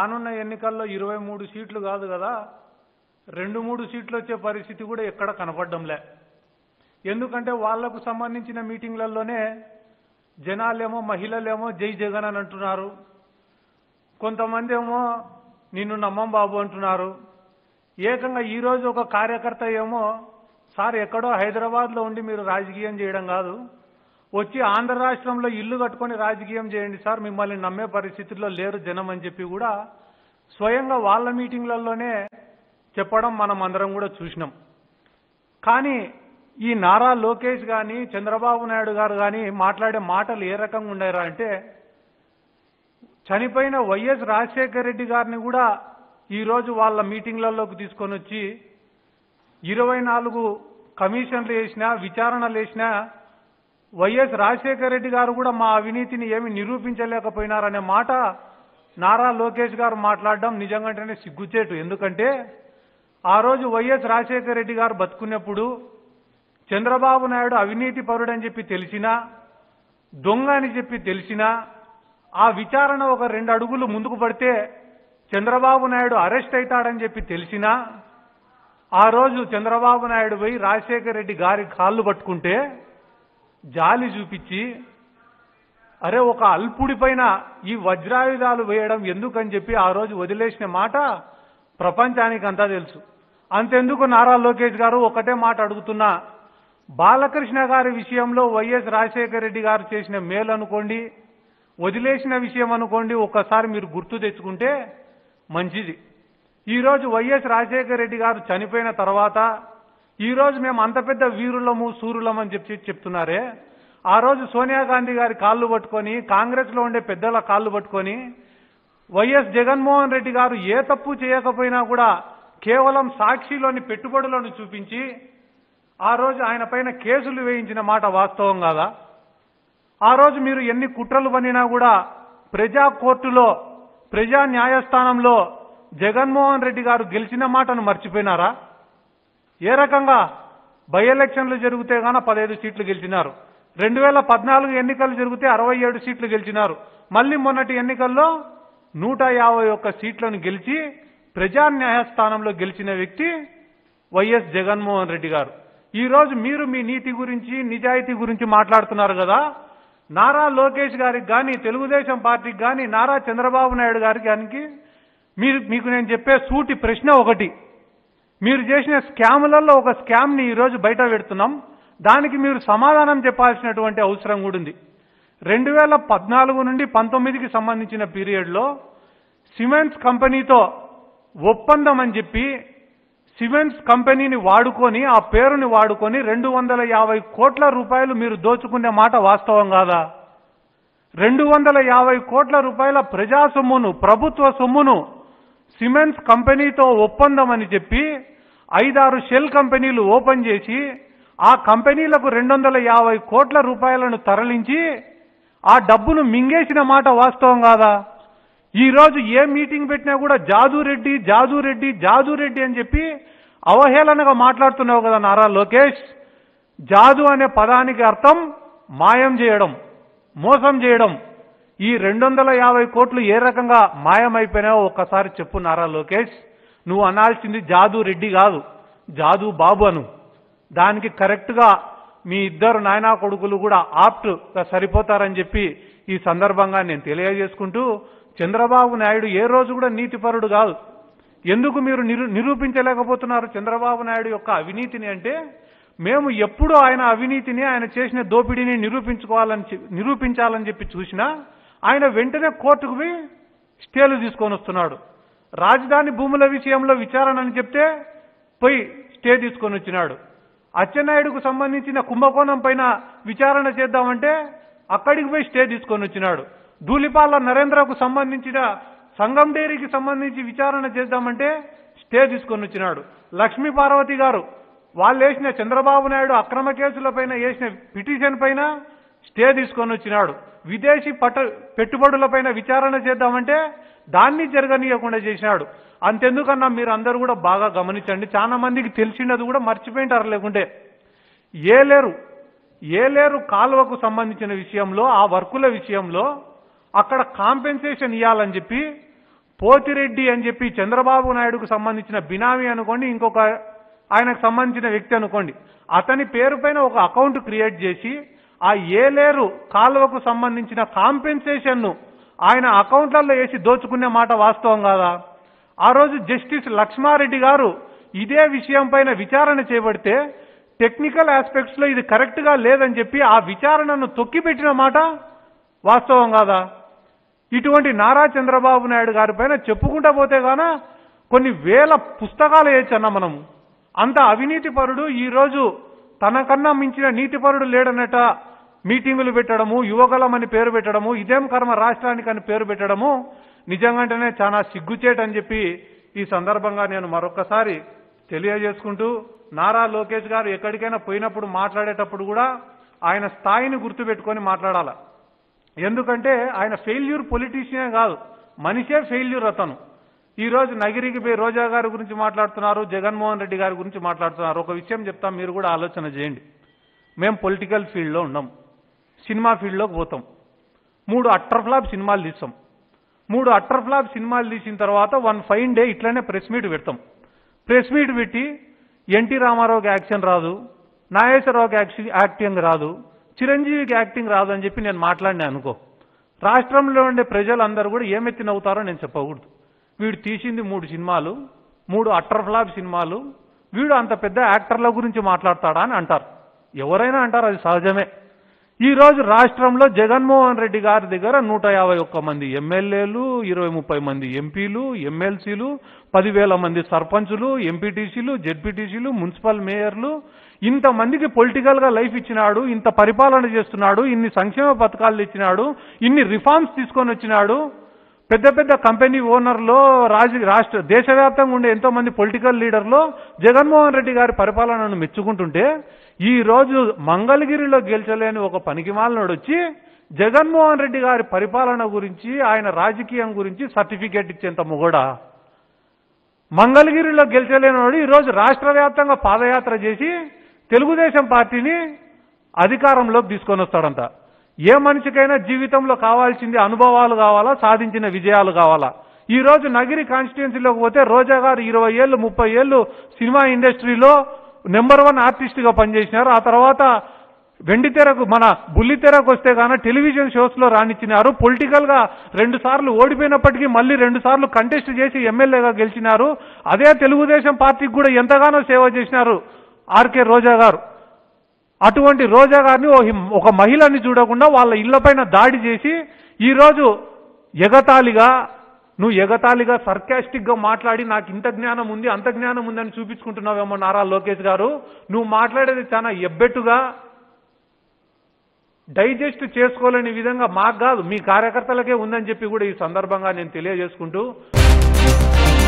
రానున్న ఎన్నికల్లో ఇరవై మూడు సీట్లు కాదు కదా రెండు మూడు సీట్లు వచ్చే పరిస్థితి కూడా ఎక్కడ కనపడ్డంలే ఎందుకంటే వాళ్లకు సంబంధించిన మీటింగ్లలోనే జనాలేమో మహిళలేమో జై జగన్ అని అంటున్నారు కొంతమంది ఏమో నిన్ను నమ్మం బాబు అంటున్నారు ఏకంగా ఈరోజు ఒక కార్యకర్త ఏమో సార్ ఎక్కడో హైదరాబాద్లో ఉండి మీరు రాజకీయం చేయడం కాదు వచ్చి ఆంధ్ర రాష్ట్రంలో ఇల్లు కట్టుకొని రాజకీయం చేయండి సార్ మిమ్మల్ని నమ్మే పరిస్థితుల్లో లేరు జనం అని చెప్పి కూడా స్వయంగా వాళ్ళ మీటింగ్లలోనే చెప్పడం మనం అందరం కూడా చూసినాం కానీ ఈ నారా లోకేష్ కానీ చంద్రబాబు నాయుడు గారు కానీ మాట్లాడే మాటలు ఏ రకంగా ఉండేరా అంటే చనిపోయిన వైఎస్ రాజశేఖర రెడ్డి గారిని కూడా ఈరోజు వాళ్ళ మీటింగ్లలోకి తీసుకొని వచ్చి ఇరవై నాలుగు కమిషన్లు వేసినా విచారణలు వేసినా వైఎస్ రాజశేఖర రెడ్డి గారు కూడా మా అవినీతిని ఏమి నిరూపించలేకపోయినారనే మాట నారా లోకేష్ గారు మాట్లాడడం నిజంగానే సిగ్గుచేటు ఎందుకంటే ఆ రోజు వైఎస్ రాజశేఖర రెడ్డి గారు బతుకున్నప్పుడు చంద్రబాబు నాయుడు అవినీతి పరుడని చెప్పి తెలిసినా దొంగ అని చెప్పి తెలిసినా ఆ విచారణ ఒక రెండు అడుగులు ముందుకు పడితే చంద్రబాబు నాయుడు అరెస్ట్ అవుతాడని చెప్పి తెలిసినా ఆ రోజు చంద్రబాబు నాయుడు పోయి రాజశేఖర రెడ్డి గారి కాళ్ళు పట్టుకుంటే జాలి చూపించి అరే ఒక అల్పుడి పైన ఈ వజ్రాయుధాలు వేయడం ఎందుకని చెప్పి ఆ రోజు వదిలేసిన మాట ప్రపంచానికి అంతా తెలుసు అంతెందుకు నారా లోకేష్ గారు ఒకటే మాట అడుగుతున్నా బాలకృష్ణ గారి విషయంలో వైఎస్ రాజశేఖర రెడ్డి గారు చేసిన మేలు అనుకోండి వదిలేసిన విషయం అనుకోండి ఒక్కసారి మీరు గుర్తు తెచ్చుకుంటే మంచిది ఈరోజు వైఎస్ రాజశేఖర రెడ్డి గారు చనిపోయిన తర్వాత ఈరోజు మేము అంత పెద్ద వీరులము సూరులం అని చెప్పి చెప్తున్నారే ఆ రోజు సోనియా గాంధీ గారి కాళ్ళు పట్టుకొని కాంగ్రెస్లో ఉండే పెద్దల కాళ్ళు పట్టుకొని వైఎస్ జగన్మోహన్ రెడ్డి గారు ఏ తప్పు చేయకపోయినా కూడా కేవలం సాక్షిలోని పెట్టుబడులను చూపించి ఆ రోజు ఆయన పైన కేసులు వేయించిన మాట వాస్తవం కాదా ఆ రోజు మీరు ఎన్ని కుట్రలు పన్నినా కూడా ప్రజా కోర్టులో ప్రజా న్యాయస్థానంలో జగన్మోహన్ రెడ్డి గారు గెలిచిన మాటను మర్చిపోయినారా ఏ రకంగా బై ఎలక్షన్లు జరిగితే గాన పదహైదు సీట్లు గెలిచినారు రెండు వేల పద్నాలుగు ఎన్నికలు జరిగితే అరవై ఏడు సీట్లు గెలిచినారు మళ్ళీ మొన్నటి ఎన్నికల్లో నూట యాభై ఒక్క సీట్లను గెలిచి ప్రజా న్యాయస్థానంలో గెలిచిన వ్యక్తి వైఎస్ జగన్మోహన్ రెడ్డి గారు ఈ రోజు మీరు మీ నీతి గురించి నిజాయితీ గురించి మాట్లాడుతున్నారు కదా నారా లోకేష్ గారికి కానీ తెలుగుదేశం పార్టీకి కానీ నారా చంద్రబాబు నాయుడు గారికి కానీ మీరు మీకు నేను చెప్పే సూటి ప్రశ్న ఒకటి మీరు చేసిన స్కాములలో ఒక స్కామ్ని ఈరోజు బయట పెడుతున్నాం దానికి మీరు సమాధానం చెప్పాల్సినటువంటి అవసరం కూడా ఉంది రెండు వేల పద్నాలుగు నుండి పంతొమ్మిదికి సంబంధించిన పీరియడ్లో సిమెంట్స్ కంపెనీతో ఒప్పందం అని చెప్పి సిమెంట్స్ కంపెనీని వాడుకొని ఆ పేరుని వాడుకొని రెండు వందల యాభై కోట్ల రూపాయలు మీరు దోచుకునే మాట వాస్తవం కాదా రెండు వందల యాభై కోట్ల రూపాయల ప్రజా సొమ్మును ప్రభుత్వ సొమ్మును సిమెంట్స్ కంపెనీతో ఒప్పందం అని చెప్పి ఐదారు షెల్ కంపెనీలు ఓపెన్ చేసి ఆ కంపెనీలకు రెండు వందల యాభై కోట్ల రూపాయలను తరలించి ఆ డబ్బును మింగేసిన మాట వాస్తవం కాదా ఈ రోజు ఏ మీటింగ్ పెట్టినా కూడా జాదు రెడ్డి జాదు రెడ్డి జాదు రెడ్డి అని చెప్పి అవహేళనగా మాట్లాడుతున్నావు కదా నారా లోకేష్ జాదు అనే పదానికి అర్థం మాయం చేయడం మోసం చేయడం ఈ రెండు వందల యాభై కోట్లు ఏ రకంగా మాయమైపోయినాయో ఒక్కసారి చెప్పు నారా లోకేష్ నువ్వు అనాల్సింది జాదు రెడ్డి కాదు జాదు బాబు అను దానికి కరెక్ట్గా మీ ఇద్దరు నాయనా కొడుకులు కూడా ఆప్ట్ సరిపోతారని చెప్పి ఈ సందర్భంగా నేను తెలియజేసుకుంటూ చంద్రబాబు నాయుడు ఏ రోజు కూడా నీతిపరుడు కాదు ఎందుకు మీరు నిరూ నిరూపించలేకపోతున్నారు చంద్రబాబు నాయుడు యొక్క అవినీతిని అంటే మేము ఎప్పుడు ఆయన అవినీతిని ఆయన చేసిన దోపిడీని నిరూపించుకోవాలని చె- నిరూపించాలని చెప్పి చూసినా ఆయన వెంటనే కోర్టుకు పోయి స్టేలు తీసుకొని వస్తున్నాడు రాజధాని భూముల విషయంలో విచారణ అని చెప్తే పోయి స్టే తీసుకొని వచ్చినాడు అచ్చెన్నాయుడుకు సంబంధించిన కుంభకోణం పైన విచారణ చేద్దామంటే అక్కడికి పోయి స్టే తీసుకొని వచ్చినాడు ధూళిపాల నరేంద్రకు సంబంధించిన సంగం డైరీకి సంబంధించి విచారణ చేద్దామంటే స్టే తీసుకొని వచ్చినాడు లక్ష్మీ పార్వతి గారు వాళ్ళు వేసిన చంద్రబాబు నాయుడు అక్రమ కేసుల పైన వేసిన పిటిషన్ పైన స్టే తీసుకొని వచ్చినాడు విదేశీ పట్ట పెట్టుబడులపైన విచారణ చేద్దామంటే దాన్ని జరగనీయకుండా చేసినాడు అంతెందుకన్నా మీరు అందరూ కూడా బాగా గమనించండి చాలా మందికి తెలిసినది కూడా మర్చిపోయింటారు లేకుంటే ఏలేరు ఏలేరు కాలువకు సంబంధించిన విషయంలో ఆ వర్కుల విషయంలో అక్కడ కాంపెన్సేషన్ ఇవ్వాలని చెప్పి పోతిరెడ్డి అని చెప్పి చంద్రబాబు నాయుడుకు సంబంధించిన బినామీ అనుకోండి ఇంకొక ఆయనకు సంబంధించిన వ్యక్తి అనుకోండి అతని పేరు పైన ఒక అకౌంట్ క్రియేట్ చేసి ఆ ఏలేరు కాలువకు సంబంధించిన కాంపెన్సేషన్ను ఆయన అకౌంట్లలో వేసి దోచుకునే మాట వాస్తవం కాదా ఆ రోజు జస్టిస్ లక్ష్మారెడ్డి గారు ఇదే విషయం పైన విచారణ చేపడితే టెక్నికల్ ఆస్పెక్ట్స్ లో ఇది కరెక్ట్ గా లేదని చెప్పి ఆ విచారణను తొక్కిపెట్టిన మాట వాస్తవం కాదా ఇటువంటి నారా చంద్రబాబు నాయుడు గారి పైన చెప్పుకుంటా పోతే గాన కొన్ని వేల పుస్తకాలు వేయచ్చన్న మనము అంత అవినీతి పరుడు ఈరోజు తనకన్నా మించిన నీతిపరుడు లేడనట మీటింగులు పెట్టడము యువగలం అని పేరు పెట్టడము ఇదేం కర్మ రాష్ట్రానికి అని పేరు పెట్టడము నిజంగానే చాలా సిగ్గుచేటని చెప్పి ఈ సందర్భంగా నేను మరొకసారి తెలియజేసుకుంటూ నారా లోకేష్ గారు ఎక్కడికైనా పోయినప్పుడు మాట్లాడేటప్పుడు కూడా ఆయన స్థాయిని గుర్తుపెట్టుకొని మాట్లాడాల ఎందుకంటే ఆయన ఫెయిల్యూర్ పొలిటీషియనే కాదు మనిషే ఫెయిల్యూర్ అతను ఈ రోజు నగిరికి పోయి రోజా గారి గురించి మాట్లాడుతున్నారు జగన్మోహన్ రెడ్డి గారి గురించి మాట్లాడుతున్నారు ఒక విషయం చెప్తాం మీరు కూడా ఆలోచన చేయండి మేము పొలిటికల్ ఫీల్డ్లో ఉన్నాం సినిమా ఫీల్డ్లోకి పోతాం మూడు అట్టర్ ఫ్లాప్ సినిమాలు తీస్తాం మూడు అట్టర్ ఫ్లాప్ సినిమాలు తీసిన తర్వాత వన్ ఫైన్ డే ఇట్లనే ప్రెస్ మీట్ పెడతాం ప్రెస్ మీట్ పెట్టి ఎన్టీ రామారావుకి యాక్షన్ రాదు నాగేశ్వరరావుకి యాక్షన్ యాక్టింగ్ రాదు చిరంజీవికి యాక్టింగ్ రాదు అని చెప్పి నేను మాట్లాడినా అనుకో రాష్ట్రంలో ఉండే ప్రజలందరూ కూడా ఏమెత్తి నవ్వుతారో నేను చెప్పకూడదు వీడు తీసింది మూడు సినిమాలు మూడు అట్టర్ ఫ్లాప్ సినిమాలు వీడు అంత పెద్ద యాక్టర్ల గురించి మాట్లాడతాడా అని అంటారు ఎవరైనా అంటారు అది సహజమే ఈ రోజు రాష్ట్రంలో జగన్మోహన్ రెడ్డి గారి దగ్గర నూట యాభై ఒక్క మంది ఎమ్మెల్యేలు ఇరవై ముప్పై మంది ఎంపీలు ఎమ్మెల్సీలు పదివేల మంది సర్పంచులు ఎంపీటీసీలు జెడ్పీటీసీలు మున్సిపల్ మేయర్లు ఇంతమందికి పొలిటికల్ గా లైఫ్ ఇచ్చినాడు ఇంత పరిపాలన చేస్తున్నాడు ఇన్ని సంక్షేమ పథకాలు ఇచ్చినాడు ఇన్ని రిఫార్మ్స్ తీసుకొని వచ్చినాడు పెద్ద పెద్ద కంపెనీ ఓనర్లో రాజ రాష్ట్ర దేశవ్యాప్తంగా ఉండే ఎంతో మంది పొలిటికల్ లీడర్లో జగన్మోహన్ రెడ్డి గారి పరిపాలనను మెచ్చుకుంటుంటే ఈ రోజు మంగళగిరిలో గెలిచలేని ఒక పనికిమాలనోడు వచ్చి జగన్మోహన్ రెడ్డి గారి పరిపాలన గురించి ఆయన రాజకీయం గురించి సర్టిఫికేట్ ఇచ్చేంత మొగడా మంగళగిరిలో గెలిచలేనివాడు ఈరోజు రాష్ట్ర వ్యాప్తంగా పాదయాత్ర చేసి తెలుగుదేశం పార్టీని అధికారంలోకి తీసుకొని వస్తాడంట ఏ మనిషికైనా జీవితంలో కావాల్సింది అనుభవాలు కావాలా సాధించిన విజయాలు కావాలా ఈ రోజు నగిరి కాన్స్టిట్యున్సీలోకి పోతే రోజా గారు ఇరవై ఏళ్ళు ముప్పై ఏళ్ళు సినిమా ఇండస్ట్రీలో నెంబర్ వన్ ఆర్టిస్ట్ గా పనిచేసినారు ఆ తర్వాత వెండి తెరకు మన బుల్లి తెరకు వస్తే గాన టెలివిజన్ షోస్ లో రాణించినారు పొలిటికల్ గా రెండు సార్లు ఓడిపోయినప్పటికీ మళ్ళీ రెండు సార్లు కంటెస్ట్ చేసి ఎమ్మెల్యేగా గెలిచినారు అదే తెలుగుదేశం పార్టీకి కూడా ఎంతగానో సేవ చేసినారు ఆర్కే రోజా గారు అటువంటి రోజా గారిని ఓ హిం- ఒక మహిళని చూడకుండా వాళ్ళ ఇళ్లపైన దాడి చేసి ఈరోజు ఎగతాళిగా నువ్వు ఎగతాళిగా సర్కాస్టిక్ గా మాట్లాడి నాకు ఇంత జ్ఞానం ఉంది అంత జ్ఞానం ఉందని చూపించుకుంటున్నావేమో నారా లోకేష్ గారు నువ్వు మాట్లాడేది చాలా ఎబ్బెట్టుగా డైజెస్ట్ చేసుకోలేని విధంగా మాకు కాదు మీ కార్యకర్తలకే ఉందని చెప్పి కూడా ఈ సందర్భంగా నేను తెలియజేసుకుంటూ